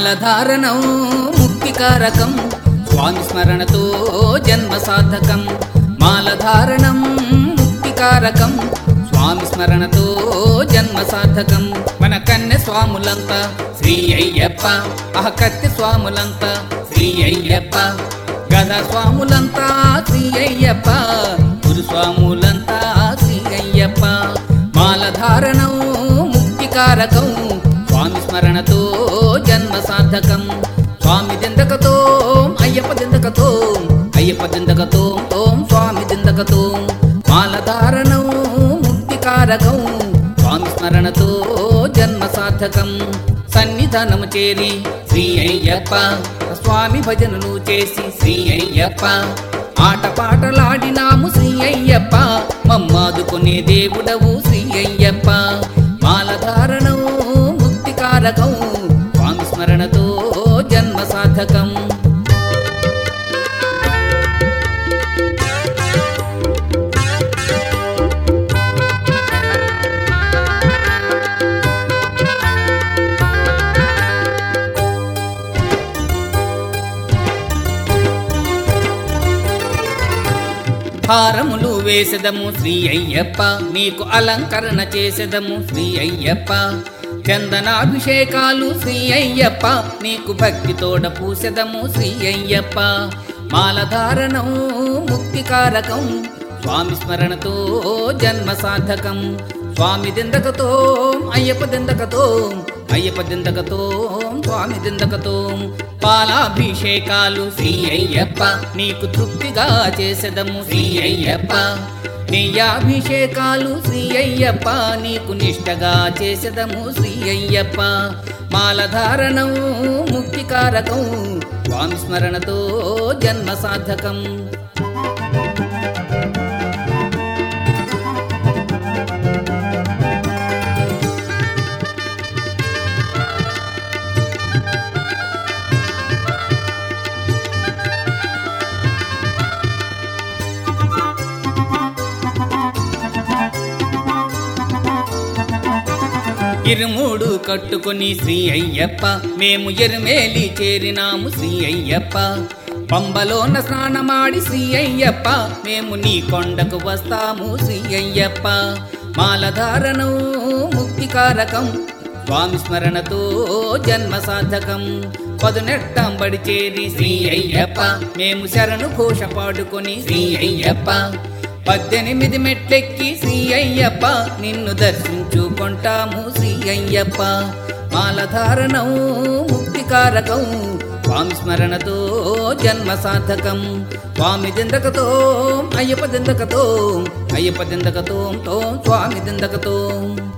మాలధారణం ముక్తికారకం స్వామి స్మరణతో జన్మ సాధకం మాలధారణం ముక్తికారకం స్వామి స్మరణతో జన్మ సాధకం మన కన్నె స్వాములంతా శ్రీ అయ్యప్ప అహ కత్తి స్వాములంతా శ్రీ అయ్యప్ప గద స్వాములంతా శ్రీ అయ్యప్ప గురుస్వాములంతా శ్రీ అయ్యప్ప మాలధారణం ముక్తికారకం స్వామి స్మరణతో జన్మ సాధకం స్వామి దిందకతో అయ్యప్ప దిందకతో అయ్యప్ప దిందకతో ఓం స్వామి దిందకతో మాలధారణం ముక్తికారకం స్వామి స్మరణతో జన్మ సాధకం సన్నిధానము చేరి శ్రీ అయ్యప్ప స్వామి భజనలు చేసి శ్రీ అయ్యప్ప ఆట పాటలాడినాము శ్రీ అయ్యప్ప మమ్మాదుకునే దేవుడవు శ్రీ అయ్యప్ప మాలధారణం ముక్తికారకం స్వామి స్మరణతో జన్మ సాధకం హారములు వేసెదము శ్రీ అయ్యప్ప నీకు అలంకరణ చేసెదము శ్రీ అయ్యప్ప చందనాభిషేకాలు శ్రీ అయ్యప్ప నీకు భక్తితోడ పూసెదము శ్రీ అయ్యప్ప మాలధారణం ముక్తికారకం స్వామి స్మరణతో జన్మ సాధకం స్వామి దిందకతో అయ్యప్ప దిందకతో అయ్యప్ప దిందకతో స్వామి దిందకతో పాలాభిషేకాలు శ్రీ అయ్యప్ప నీకు తృప్తిగా చేసెదము శ్రీ అయ్యప్ప నెయ్యాభిషేకాలు శ్రీ అయ్యప్ప నీకు నిష్టగా చేసెదము శ్రీ అయ్యప్ప మాలధారణం ముక్తికారకం స్వామి స్మరణతో జన్మ సాధకం ఇరుమూడు కట్టుకొని శ్రీ అయ్యప్ప మేము ఎరుమేలి చేరినాము శ్రీ అయ్యప్ప పంబలోన స్నానమాడి శ్రీ అయ్యప్ప మేము నీ కొండకు వస్తాము శ్రీ అయ్యప్ప మాలధారణం ముక్తికారకం స్వామి స్మరణతో జన్మ సాధకం పదునెట్టంబడి చేరి శ్రీ అయ్యప్ప మేము శరణు ఘోష పాడుకొని శ్రీ అయ్యప్ప పద్దెనిమిది మెట్లెక్కి శ్రీ అయ్యప్ప నిన్ను దర్శించుకుంటాము శ్రీ అయ్యప్ప మాలధారణం ముక్తికారకం స్వామి స్మరణతో జన్మ సాధకం స్వామి దిందకతో అయ్యప్ప దిందకతో అయ్యప్ప దిందకతో స్వామి దిందకతో